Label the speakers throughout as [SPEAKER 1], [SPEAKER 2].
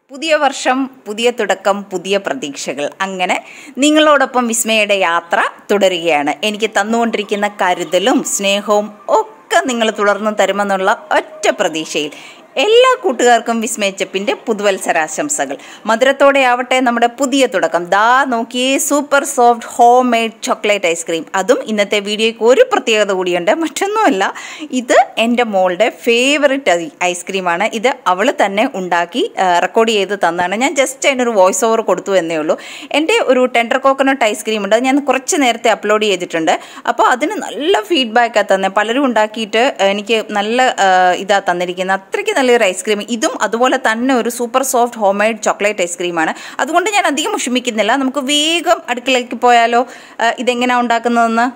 [SPEAKER 1] പുതിയ വർഷം പുതിയ തുടക്കം പുതിയ പ്രതീക്ഷകൾ അങ്ങനെ നിങ്ങളോടൊപ്പം വിസ്മയുടെ യാത്ര തുടരുകയാണ് എനിക്ക് തന്നുകൊണ്ടിരിക്കുന്ന കരുതലും സ്നേഹവും ഒക്കെ നിങ്ങൾ തുടർന്ന് തരുമെന്നുള്ള ഒറ്റ പ്രതീക്ഷയിൽ എല്ലാ കൂട്ടുകാർക്കും വിസ്മയിച്ചപ്പിൻ്റെ പുതുവത്സരാശംസകൾ മധുരത്തോടെ ആവട്ടെ നമ്മുടെ പുതിയ തുടക്കം ദാ നോക്കിയേ super soft homemade chocolate ice cream അതും ഇന്നത്തെ വീഡിയോയ്ക്ക് ഒരു പ്രത്യേകത കൂടിയുണ്ട് മറ്റൊന്നുമല്ല ഇത് എൻ്റെ മോളുടെ ഫേവററ്റ് ഐസ്ക്രീമാണ് ഇത് അവൾ തന്നെ ഉണ്ടാക്കി റെക്കോർഡ് ചെയ്ത് തന്നതാണ് ഞാൻ ജസ്റ്റ് അതിനൊരു വോയിസ് ഓവർ കൊടുത്തു എന്നേ ഉള്ളൂ എൻ്റെ ഒരു ടെൻഡർ കോക്കനട്ട് ഐസ്ക്രീം ഉണ്ട് അത് ഞാൻ കുറച്ച് നേരത്തെ അപ്ലോഡ് ചെയ്തിട്ടുണ്ട് അപ്പോൾ അതിന് നല്ല ഫീഡ്ബാക്കാണ് തന്നെ പലരും ഉണ്ടാക്കിയിട്ട് എനിക്ക് നല്ല ഇതാ തന്നിരിക്കുന്നത് അത്രയ്ക്ക് നല്ലൊരു ഐസ്ക്രീം ഇതും അതുപോലെ തന്നെ ഒരു super soft homemade chocolate ഐസ്ക്രീമാണ് അതുകൊണ്ട് ഞാൻ അധികം വിഷമിക്കുന്നില്ല നമുക്ക് വേഗം അടുക്കളയ്ക്ക് പോയാലോ ഇതെങ്ങനെയാണ് ഉണ്ടാക്കുന്നതെന്ന്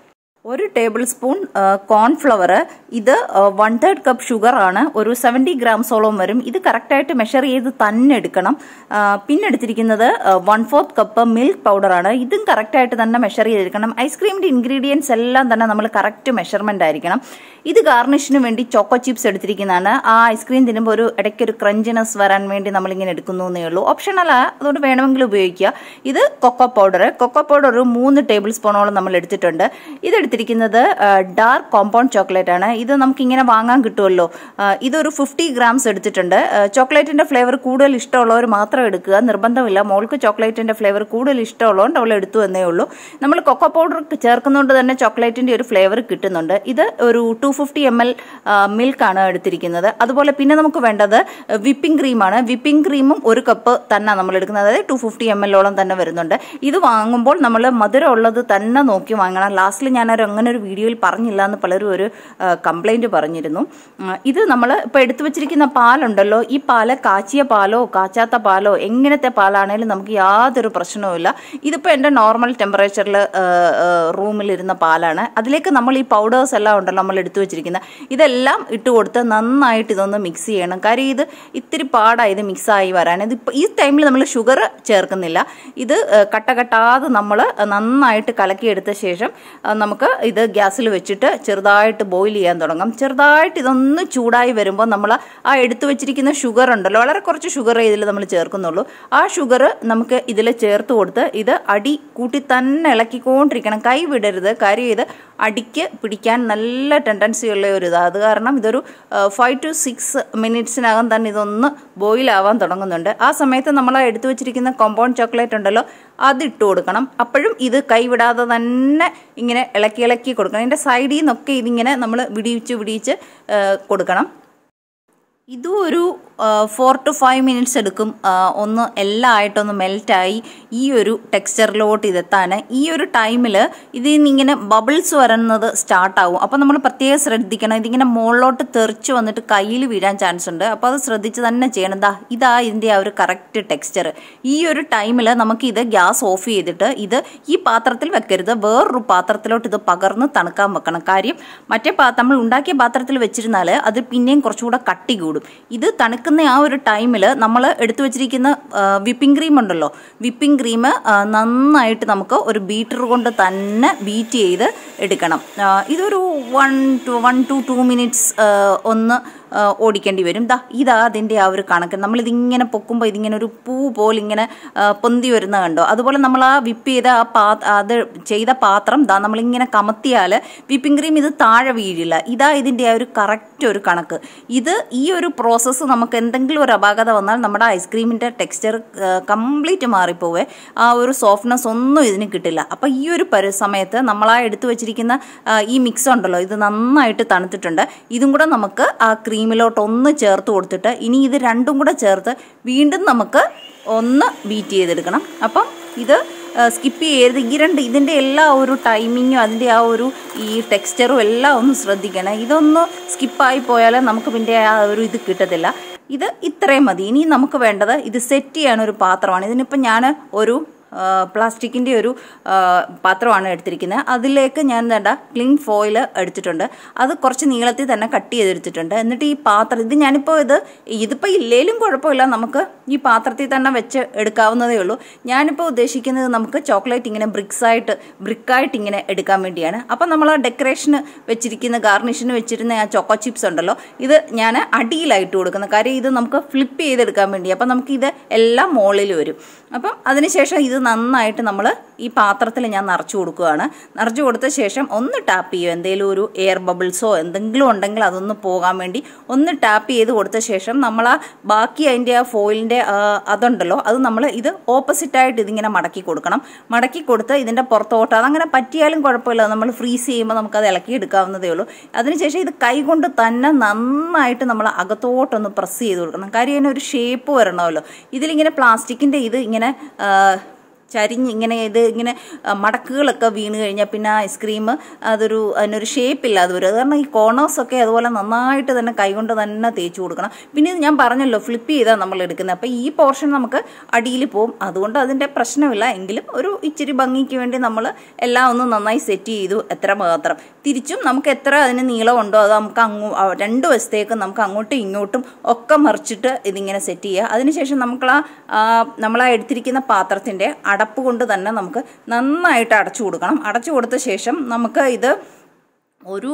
[SPEAKER 1] ഒരു ടേബിൾ സ്പൂൺ കോൺഫ്ലവർ ഇത് വൺ തേർഡ് കപ്പ് ഷുഗർ ആണ് ഒരു സെവൻറ്റി ഗ്രാംസോളം വരും ഇത് കറക്റ്റായിട്ട് മെഷർ ചെയ്ത് തന്നെ എടുക്കണം പിന്നെ എടുത്തിരിക്കുന്നത് വൺ ഫോർത്ത് കപ്പ് മിൽക്ക് പൗഡറാണ് ഇതും കറക്റ്റായിട്ട് തന്നെ മെഷർ ചെയ്തെടുക്കണം ഐസ്ക്രീമിൻ്റെ ഇൻഗ്രീഡിയൻസ് എല്ലാം തന്നെ നമ്മൾ കറക്റ്റ് മെഷർമെൻ്റ് ആയിരിക്കണം ഇത് ഗാർണിഷിന് വേണ്ടി ചോക്കോ ചിപ്സ് എടുത്തിരിക്കുന്നതാണ് ആ ഐസ്ക്രീം തിന്നുമ്പോൾ ഒരു ഇടയ്ക്കൊരു ക്രഞ്ചിനെസ് വരാൻ വേണ്ടി നമ്മളിങ്ങനെ എടുക്കുന്നു എന്നേ ഉള്ളൂ ഓപ്ഷണൽ അതുകൊണ്ട് വേണമെങ്കിൽ ഉപയോഗിക്കുക ഇത് കൊക്കോ പൗഡർ കൊക്കോ പൗഡർ ഒരു മൂന്ന് ടേബിൾ സ്പൂണോളം നമ്മൾ എടുത്തിട്ടുണ്ട് ഇത് എടുത്തിരിക്കുന്നത് ഡാർക്ക് കോമ്പൗണ്ട് ചോക്ലേറ്റ് ആണ് ഇത് നമുക്ക് ഇങ്ങനെ വാങ്ങാൻ കിട്ടുമല്ലോ ഇതൊരു ഫിഫ്റ്റി ഗ്രാംസ് എടുത്തിട്ടുണ്ട് ചോക്ലേറ്റിന്റെ ഫ്ലേവർ കൂടുതൽ ഇഷ്ടമുള്ളവർ മാത്രം എടുക്കുക നിർബന്ധമില്ല മോൾക്ക് ചോക്ലേറ്റിന്റെ ഫ്ലേവർ കൂടുതൽ ഇഷ്ടമുള്ളതുകൊണ്ട് അവൾ എടുത്തു എന്നേ ഉള്ളൂ നമ്മൾ കൊക്കോ പൗഡർ ചേർക്കുന്നതുകൊണ്ട് തന്നെ ചോക്ലേറ്റിന്റെ ഒരു ഫ്ലേവർ കിട്ടുന്നുണ്ട് ഇത് ഒരു ടു ഫിഫ്റ്റി എം എൽ മിൽക്കാണ് എടുത്തിരിക്കുന്നത് അതുപോലെ പിന്നെ നമുക്ക് വേണ്ടത് വിപ്പിംഗ് ക്രീമാണ് വിപ്പിംഗ് ക്രീമും ഒരു കപ്പ് തന്നെ നമ്മൾ എടുക്കുന്നത് അതായത് ടു ഫിഫ്റ്റി എം എല്ലോളം തന്നെ വരുന്നുണ്ട് ഇത് വാങ്ങുമ്പോൾ നമ്മൾ മധുരം ഉള്ളത് തന്നെ നോക്കി വാങ്ങണം ലാസ്റ്റിൽ ഞാനൊരു അങ്ങനെ ഒരു വീഡിയോയിൽ പറഞ്ഞില്ല എന്ന് പലരും ഒരു കംപ്ലൈന്റ് പറഞ്ഞിരുന്നു ഇത് നമ്മൾ ഇപ്പോൾ എടുത്തു വെച്ചിരിക്കുന്ന പാലുണ്ടല്ലോ ഈ പാല് കാച്ചിയ പാലോ കാച്ചാത്ത പാലോ എങ്ങനത്തെ പാലാണേലും നമുക്ക് യാതൊരു പ്രശ്നവുമില്ല ഇതിപ്പോൾ എൻ്റെ നോർമൽ ടെമ്പറേച്ചറിൽ റൂമിലിരുന്ന പാലാണ് അതിലേക്ക് നമ്മൾ ഈ പൗഡേഴ്സ് എല്ലാം ഉണ്ടല്ലോ നമ്മൾ എടുത്തു വെച്ചിരിക്കുന്നത് ഇതെല്ലാം ഇട്ട് കൊടുത്ത് നന്നായിട്ട് ഇതൊന്ന് മിക്സ് ചെയ്യണം കാര്യം ഇത് ഇത്തിരി പാടായി ഇത് മിക്സായി വരാൻ ഇത് ഈ ടൈമിൽ നമ്മൾ ഷുഗർ ചേർക്കുന്നില്ല ഇത് കട്ട കട്ടാതെ നമ്മൾ നന്നായിട്ട് കലക്കിയെടുത്ത ശേഷം നമുക്ക് ഇത് ഗ്യാസിൽ വെച്ചിട്ട് ചെറുതായിട്ട് ബോയിൽ ചെയ്യാൻ തുടങ്ങും ചെറുതായിട്ട് ഇതൊന്ന് ചൂടായി വരുമ്പോൾ നമ്മൾ ആ എടുത്തു വെച്ചിരിക്കുന്ന ഷുഗർ ഉണ്ടല്ലോ വളരെ കുറച്ച് ഷുഗർ ഇതിൽ നമ്മൾ ചേർക്കുന്നുള്ളൂ ആ ഷുഗർ നമുക്ക് ഇതിൽ ചേർത്ത് കൊടുത്ത് ഇത് അടി കൂട്ടി തന്നെ ഇളക്കിക്കൊണ്ടിരിക്കണം കൈ വിടരുത് കാര്യം ഇത് അടിക്ക് പിടിക്കാൻ നല്ല ടെൻഡൻസി ഉള്ള ഒരു ഇതാണ് അത് കാരണം ഇതൊരു ഫൈവ് ടു സിക്സ് മിനിറ്റ്സിനകം തന്നെ ഇതൊന്ന് ബോയിൽ ആവാൻ തുടങ്ങുന്നുണ്ട് ആ സമയത്ത് നമ്മൾ എടുത്തു വെച്ചിരിക്കുന്ന കോമ്പൗണ്ട് ചോക്ലേറ്റ് ഉണ്ടല്ലോ അത് ഇട്ട് കൊടുക്കണം അപ്പോഴും ഇത് കൈവിടാതെ തന്നെ ഇങ്ങനെ ഇളക്കി ഇളക്കി കൊടുക്കണം ഇതിൻ്റെ സൈഡിൽ നിന്നൊക്കെ ഇതിങ്ങനെ നമ്മൾ വിടിയിച്ച് വിടിയിച്ച് കൊടുക്കണം ഇതും ഒരു ഫോർ ടു ഫൈവ് മിനിറ്റ്സ് എടുക്കും ഒന്ന് എല്ലാം ആയിട്ടൊന്ന് മെൽറ്റായി ഈ ഒരു ടെക്സ്ചറിലോട്ട് ഇതെത്താൻ ഈ ഒരു ടൈമിൽ ഇതിൽ നിന്ന് ഇങ്ങനെ ബബിൾസ് വരുന്നത് സ്റ്റാർട്ടാവും അപ്പോൾ നമ്മൾ പ്രത്യേകം ശ്രദ്ധിക്കണം ഇതിങ്ങനെ മുകളിലോട്ട് തെറിച്ച് വന്നിട്ട് കയ്യിൽ വീഴാൻ ചാൻസ് ഉണ്ട് അപ്പോൾ അത് ശ്രദ്ധിച്ച് തന്നെ ചെയ്യണം ദാ ഇതാ ഇതിൻ്റെ ആ ഒരു കറക്റ്റ് ടെക്സ്ചർ ഈ ഒരു ടൈമിൽ നമുക്ക് ഇത് ഗ്യാസ് ഓഫ് ചെയ്തിട്ട് ഇത് ഈ പാത്രത്തിൽ വെക്കരുത് വേറൊരു പാത്രത്തിലോട്ട് ഇത് പകർന്ന് തണുക്കാൻ വെക്കണം കാര്യം മറ്റേ പാ നമ്മൾ ഉണ്ടാക്കിയ പാത്രത്തിൽ വെച്ചിരുന്നാൽ അത് പിന്നെയും കുറച്ചുകൂടെ കട്ടി കൂടും ഇത് തണുക്കുന്ന ആ ഒരു ടൈമിൽ നമ്മൾ എടുത്തു വെച്ചിരിക്കുന്ന വിപ്പിംഗ് ക്രീം ഉണ്ടല്ലോ വിപ്പിംഗ് ക്രീം നന്നായിട്ട് നമുക്ക് ഒരു ബീറ്റർ കൊണ്ട് തന്നെ ബീറ്റ് ചെയ്ത് എടുക്കണം ഇതൊരു one two one two two minutes ഒന്ന് ഓടിക്കേണ്ടി വരും ദാ ഇതാ അതിൻ്റെ ആ ഒരു കണക്ക് നമ്മളിതിങ്ങനെ പൊക്കുമ്പോൾ ഇതിങ്ങനെ ഒരു പൂ പോലെ ഇങ്ങനെ പൊന്തി വരുന്ന കണ്ടോ അതുപോലെ നമ്മൾ ആ വിപ്പ് ചെയ്ത ആ പാ അത് ചെയ്ത പാത്രം ദാ നമ്മളിങ്ങനെ കമത്തിയാൽ വിപ്പിംഗ് ക്രീം ഇത് താഴെ വീഴില്ല ഇതാ ഇതിൻ്റെ ആ ഒരു കറക്റ്റ് ഒരു കണക്ക് ഇത് ഈ ഒരു പ്രോസസ്സ് നമുക്ക് എന്തെങ്കിലും ഒരു അപാകത വന്നാൽ നമ്മുടെ ഐസ്ക്രീമിൻ്റെ ടെക്സ്ചർ കംപ്ലീറ്റ് മാറിപ്പോവേ ആ ഒരു സോഫ്റ്റ്നെസ് ഒന്നും ഇതിന് കിട്ടില്ല അപ്പോൾ ഈ ഒരു പരി സമയത്ത് നമ്മൾ ആ എടുത്തു വെച്ചിരിക്കുന്ന ഈ മിക്സ് ഉണ്ടല്ലോ ഇത് നന്നായിട്ട് തണുത്തിട്ടുണ്ട് ഇതും കൂടെ നമുക്ക് ആ ക്രീം ക്രീമിലോട്ട് ഒന്ന് ചേർത്ത് കൊടുത്തിട്ട് ഇനി ഇത് രണ്ടും കൂടെ ചേർത്ത് വീണ്ടും നമുക്ക് ഒന്ന് ബീറ്റ് ചെയ്തെടുക്കണം അപ്പം ഇത് സ്കിപ്പ് ചെയ്യരുത് ഈ രണ്ട് ഇതിൻ്റെ എല്ലാ ഒരു ടൈമിങ്ങും അതിൻ്റെ ആ ഒരു ഈ ടെക്സ്ചറും എല്ലാം ഒന്ന് ശ്രദ്ധിക്കണം ഇതൊന്ന് സ്കിപ്പായി പോയാൽ നമുക്ക് പിന്നെ ആ ഒരു ഇത് കിട്ടത്തില്ല ഇത് ഇത്രയും മതി ഇനി നമുക്ക് വേണ്ടത് ഇത് സെറ്റ് ചെയ്യാൻ ഒരു പാത്രമാണ് ഇതിനിപ്പോൾ ഞാൻ ഒരു പ്ലാസ്റ്റിക്കിൻ്റെ ഒരു ആ, പാത്രമാണ് എടുത്തിരിക്കുന്നത് അതിലേക്ക് ഞാൻ വേണ്ട ക്ലീൻ ഫോയിൽ എടുത്തിട്ടുണ്ട് അത് കുറച്ച് നീളത്തിൽ തന്നെ കട്ട് ചെയ്തെടുത്തിട്ടുണ്ട് എന്നിട്ട് ഈ പാത്രം ഇത് ഞാനിപ്പോൾ ഇത് ഇതിപ്പോൾ ഇല്ലേലും കുഴപ്പമില്ല നമുക്ക് ഈ പാത്രത്തിൽ തന്നെ വെച്ച് എടുക്കാവുന്നതേ ഉള്ളൂ ഞാനിപ്പോൾ ഉദ്ദേശിക്കുന്നത് നമുക്ക് ചോക്ലേറ്റ് ഇങ്ങനെ ബ്രിക്സ് ആയിട്ട് ബ്രിക്കായിട്ട് ഇങ്ങനെ എടുക്കാൻ വേണ്ടിയാണ് അപ്പം നമ്മൾ ആ ഡെക്കറേഷന് വെച്ചിരിക്കുന്ന ഗാർണിഷിന് വെച്ചിരുന്ന ആ ചോക്കോ ചിപ്സ് ഉണ്ടല്ലോ ഇത് ഞാൻ അടിയിലായിട്ട് കൊടുക്കുന്ന കാര്യം ഇത് നമുക്ക് ഫ്ലിപ്പ് ചെയ്തെടുക്കാൻ വേണ്ടി അപ്പം നമുക്ക് ഇത് എല്ലാം മുകളിൽ വരും അപ്പം അതിനുശേഷം ഇത് നന്നായിട്ട് നമ്മൾ ഈ പാത്രത്തിൽ ഞാൻ നിറച്ചു കൊടുക്കുകയാണ് നിറച്ചു കൊടുത്ത ശേഷം ഒന്ന് ടാപ്പ് ചെയ്യും എന്തെങ്കിലും ഒരു എയർ ബബിൾസോ എന്തെങ്കിലും ഉണ്ടെങ്കിൽ അതൊന്ന് പോകാൻ വേണ്ടി ഒന്ന് ടാപ്പ് ചെയ്ത് കൊടുത്ത ശേഷം നമ്മൾ ആ ബാക്കി അതിൻ്റെ ആ ഫോയിലിൻ്റെ അതുണ്ടല്ലോ അത് നമ്മൾ ഇത് ഓപ്പോസിറ്റായിട്ട് ഇതിങ്ങനെ മടക്കി കൊടുക്കണം മടക്കി കൊടുത്ത് ഇതിൻ്റെ പുറത്തോട്ട് അതങ്ങനെ പറ്റിയാലും കുഴപ്പമില്ല നമ്മൾ ഫ്രീസ് ചെയ്യുമ്പോൾ നമുക്കത് ഇളക്കി എടുക്കാവുന്നതേ ഉള്ളൂ അതിനുശേഷം ഇത് കൈകൊണ്ട് തന്നെ നന്നായിട്ട് നമ്മൾ അകത്തോട്ടൊന്ന് പ്രസ് ചെയ്ത് കൊടുക്കണം കാര്യം ഇതിനൊരു ഷേപ്പ് വരണമല്ലോ ഇതിലിങ്ങനെ പ്ലാസ്റ്റിക്കിൻ്റെ ഇത് ഇങ്ങനെ ആ, ചരിഞ്ഞ് ഇങ്ങനെ ഇത് ഇങ്ങനെ ആ, മടക്കുകളൊക്കെ വീണ് കഴിഞ്ഞാൽ പിന്നെ ആ ഐസ്ക്രീം അതൊരു അതിനൊരു ഷേപ്പില്ലാതെ വരും അത് കാരണം ഈ കോർണേഴ്സൊക്കെ അതുപോലെ നന്നായിട്ട് തന്നെ കൈകൊണ്ട് തന്നെ തേച്ച് കൊടുക്കണം പിന്നെ ഇത് ഞാൻ പറഞ്ഞല്ലോ ഫ്ലിപ്പ് ചെയ്താൽ നമ്മൾ എടുക്കുന്നത് അപ്പോൾ ഈ പോർഷൻ നമുക്ക് അടിയിൽ പോവും അതുകൊണ്ട് അതിൻ്റെ പ്രശ്നമില്ല എങ്കിലും ഒരു ഇച്ചിരി ഭംഗിക്ക് വേണ്ടി നമ്മൾ എല്ലാം ഒന്ന് നന്നായി സെറ്റ് ചെയ്തു എത്ര മാത്രം തിരിച്ചും നമുക്ക് എത്ര അതിന് നീളമുണ്ടോ അത് നമുക്ക് അങ്ങോ ആ, രണ്ട് വശത്തേക്കും നമുക്ക് അങ്ങോട്ടും ഇങ്ങോട്ടും ഒക്കെ മറിച്ചിട്ട് ഇതിങ്ങനെ സെറ്റ് ചെയ്യുക അതിനുശേഷം നമുക്ക് ആ നമ്മൾ ആ എടുത്തിരിക്കുന്ന പാത്രത്തിൻ്റെ അടപ്പ് കൊണ്ട് തന്നെ നമുക്ക് നന്നായിട്ട് അടച്ചു കൊടുക്കണം അടച്ചു കൊടുത്ത ശേഷം നമുക്ക് ഇത് ഒരു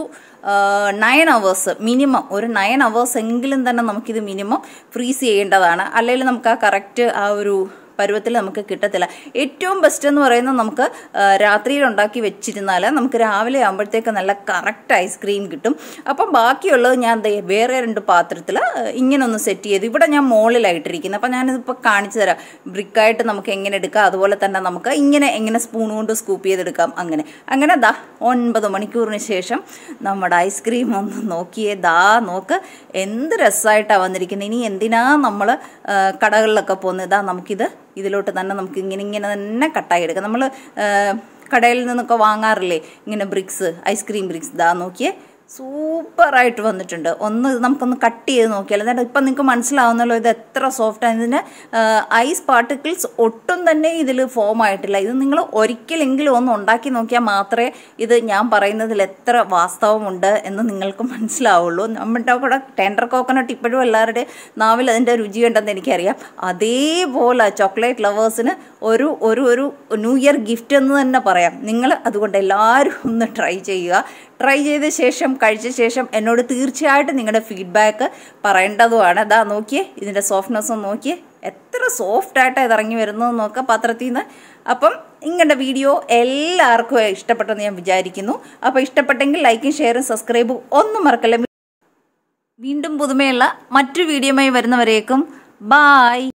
[SPEAKER 1] നയൻ അവേഴ്സ് മിനിമം ഒരു നയൻ അവേഴ്സ് എങ്കിലും തന്നെ നമുക്കിത് മിനിമം ഫ്രീസ് ചെയ്യേണ്ടതാണ് അല്ലെങ്കിൽ നമുക്ക് ആ കറക്റ്റ് ആ ഒരു പരുവത്തിൽ നമുക്ക് കിട്ടത്തില്ല ഏറ്റവും ബെസ്റ്റ് എന്ന് പറയുന്നത് നമുക്ക് ആ, രാത്രിയിൽ ഉണ്ടാക്കി വെച്ചിരുന്നാൽ നമുക്ക് രാവിലെ ആകുമ്പോഴത്തേക്ക് നല്ല കറക്റ്റ് ഐസ്ക്രീം കിട്ടും അപ്പം ബാക്കിയുള്ളത് ഞാൻ ദേ വേറെ രണ്ട് പാത്രത്തിൽ ഇങ്ങനെ ഒന്ന് സെറ്റ് ചെയ്ത് ഇവിടെ ഞാൻ മുകളിലായിട്ടിരിക്കുന്നത് അപ്പം ഞാനിതിപ്പോൾ കാണിച്ചു തരാം ബ്രിക്കായിട്ട് നമുക്ക് എങ്ങനെ എടുക്കാം അതുപോലെ തന്നെ നമുക്ക് ഇങ്ങനെ എങ്ങനെ സ്പൂൺ കൊണ്ട് സ്കൂപ്പ് ചെയ്തെടുക്കാം അങ്ങനെ അങ്ങനെ ദാ ഒൻപത് മണിക്കൂറിന് ശേഷം നമ്മുടെ ഐസ്ക്രീം ഒന്ന് നോക്കിയേ ദാ നോക്ക് എന്ത് രസമായിട്ടാണ് വന്നിരിക്കുന്നത് ഇനി എന്തിനാ നമ്മൾ കടകളിലൊക്കെ പോകുന്നത് ഇതാ നമുക്കിത് ഇതിലോട്ട് തന്നെ നമുക്ക് ഇങ്ങനെ ഇങ്ങനെ തന്നെ കട്ടായി എടുക്കാം നമ്മൾ കടയിൽ നിന്നൊക്കെ വാങ്ങാറില്ലേ ഇങ്ങനെ ബ്രിക്സ് ഐസ്ക്രീം ബ്രിക്സ് ഇതാ നോക്കിയേ സൂപ്പറായിട്ട് വന്നിട്ടുണ്ട് ഒന്ന് ഇത് നമുക്കൊന്ന് കട്ട് ചെയ്ത് നോക്കിയാൽ എന്നിട്ട് ഇപ്പം നിങ്ങൾക്ക് മനസ്സിലാവുന്നല്ലോ ഇത് എത്ര സോഫ്റ്റാണ് ഇതിന് ഐസ് പാർട്ടിക്കിൾസ് ഒട്ടും തന്നെ ഇതിൽ ഫോം ആയിട്ടില്ല ഇത് നിങ്ങൾ ഒരിക്കലെങ്കിലും ഒന്ന് ഉണ്ടാക്കി നോക്കിയാൽ മാത്രമേ ഇത് ഞാൻ പറയുന്നതിൽ എത്ര വാസ്തവമുണ്ട് എന്ന് നിങ്ങൾക്ക് മനസ്സിലാവുള്ളൂ നമ്മുടെ കൂടെ ടെൻഡർ കോക്കനട്ട് ഇപ്പോഴും എല്ലാവരുടെ നാവിൽ അതിൻ്റെ രുചി ഉണ്ടെന്ന് എനിക്കറിയാം അതേപോലെ ചോക്ലേറ്റ് ലവേഴ്സിന് ഒരു ഒരു ഒരു ന്യൂ ഇയർ ഗിഫ്റ്റ് എന്ന് തന്നെ പറയാം നിങ്ങൾ അതുകൊണ്ട് എല്ലാവരും ഒന്ന് ട്രൈ ചെയ്യുക ട്രൈ ചെയ്ത ശേഷം കഴിച്ച ശേഷം എന്നോട് തീർച്ചയായിട്ടും നിങ്ങളുടെ ഫീഡ്ബാക്ക് പറയേണ്ടതുമാണ് അതാ നോക്കിയേ ഇതിൻ്റെ സോഫ്റ്റ്നെസ് ഒന്ന് നോക്കിയേ എത്ര സോഫ്റ്റ് ആയിട്ട് ഇത് ഇറങ്ങി വരുന്നത് നോക്കാം പാത്രത്തിൽ നിന്ന് അപ്പം ഇങ്ങയുടെ വീഡിയോ എല്ലാവർക്കും ഇഷ്ടപ്പെട്ടെന്ന് ഞാൻ വിചാരിക്കുന്നു അപ്പോൾ ഇഷ്ടപ്പെട്ടെങ്കിൽ ലൈക്കും ഷെയറും സബ്സ്ക്രൈബും ഒന്നും മറക്കല്ല വീണ്ടും പുതുമയുള്ള മറ്റു വീഡിയോയുമായി വരുന്നവരേക്കും ബായ്